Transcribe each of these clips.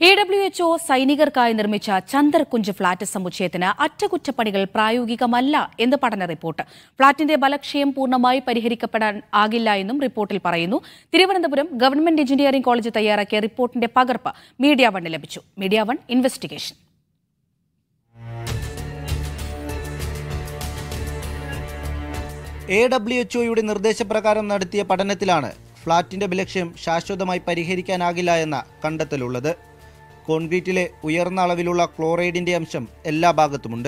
A W H O സൈനികർക്കായി നിർമ്മിച്ച ചന്ദർകുഞ്ച് flat സമുച്ചയത്തിന് അറ്റകുറ്റപ്പണികൾ പ്രായോഗികമല്ല എന്ന് പഠന റിപ്പോർട്ട് ഫ്ളാറ്റിന്റെ ബലക്ഷയം പൂർണ്ണമായി പരിഹരിക്കപ്പെടാൻ ആകില്ല എന്നും റിപ്പോർട്ടിൽ പറയുന്നു തിരുവനന്തപുരം ഗവൺമെന്റ് എഞ്ചിനീയറിംഗ് കോളേജ് തയ്യാറാക്കിയ റിപ്പോർട്ടിന്റെ പകർപ്പ് മീഡിയ വണ്ണിന് ലഭിച്ചു Media One investigation A W H ഒയുടെ നിർദ്ദേശപ്രകാരം നടത്തിയ പഠനത്തിലാണ് ഫ്ളാറ്റിന്റെ ബലക്ഷ്യം ശാശ്വതമായി പരിഹരിക്കാനാകില്ല എന്ന കണ്ടെത്തലുള്ളത് കോൺക്രീറ്റിലെ ഉയർന്ന അളവിലുള്ള ക്ലോറൈഡിന്റെ അംശം എല്ലാ ഭാഗത്തുമുണ്ട്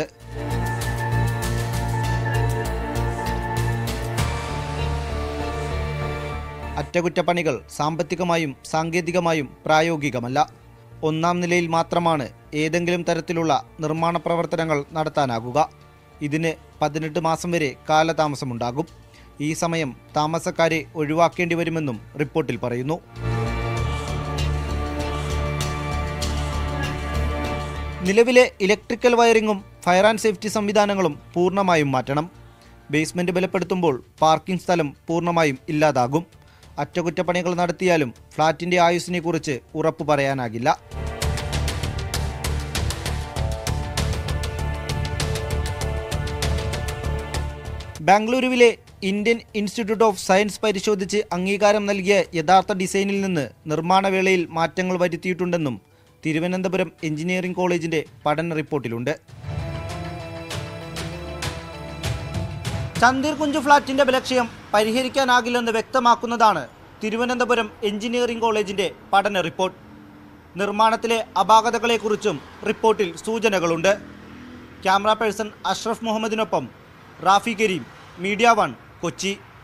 അറ്റകുറ്റപ്പണികൾ സാമ്പത്തികമായും സാങ്കേതികമായും പ്രായോഗികമല്ല ഒന്നാം നിലയിൽ മാത്രമാണ് ഏതെങ്കിലും തരത്തിലുള്ള നിർമ്മാണ പ്രവർത്തനങ്ങൾ നടത്താനാകുക ഇതിന് പതിനെട്ട് മാസം വരെ കാലതാമസമുണ്ടാകും ഈ സമയം താമസക്കാരെ ഒഴിവാക്കേണ്ടി വരുമെന്നും റിപ്പോർട്ടിൽ പറയുന്നു നിലവിലെ ഇലക്ട്രിക്കൽ വയറിങ്ങും ഫയർ ആൻഡ് സേഫ്റ്റി സംവിധാനങ്ങളും പൂർണ്ണമായും മാറ്റണം ബേസ്മെന്റ് ബലപ്പെടുത്തുമ്പോൾ പാർക്കിംഗ് സ്ഥലം പൂർണ്ണമായും ഇല്ലാതാകും അറ്റകുറ്റപ്പണികൾ നടത്തിയാലും ഫ്ളാറ്റിന്റെ ആയുസ്സിനെ കുറിച്ച് ഉറപ്പു പറയാനാകില്ല ബാംഗ്ലൂരുവിലെ ഇന്ത്യൻ ഇൻസ്റ്റിറ്റ്യൂട്ട് ഓഫ് സയൻസ് പരിശോധിച്ച് അംഗീകാരം നൽകിയ യഥാർത്ഥ ഡിസൈനിൽ നിന്ന് നിർമ്മാണവേളയിൽ മാറ്റങ്ങൾ വരുത്തിയിട്ടുണ്ടെന്നും തിരുവനന്തപുരം എഞ്ചിനീയറിംഗ് കോളേജിന്റെ പഠന റിപ്പോർട്ടിലുണ്ട് ചന്ദീർകുഞ്ച് ഫ്ളാറ്റിന്റെ ബലക്ഷയം പരിഹരിക്കാനാകില്ലെന്ന് വ്യക്തമാക്കുന്നതാണ് തിരുവനന്തപുരം എഞ്ചിനീയറിംഗ് കോളേജിന്റെ പഠന റിപ്പോർട്ട് നിർമ്മാണത്തിലെ അപാകതകളെക്കുറിച്ചും റിപ്പോർട്ടിൽ സൂചനകളുണ്ട് ക്യാമറ പേഴ്സൺ അഷ്റഫ് മുഹമ്മദിനൊപ്പം റാഫി കരീം മീഡിയ വൺ കൊച്ചി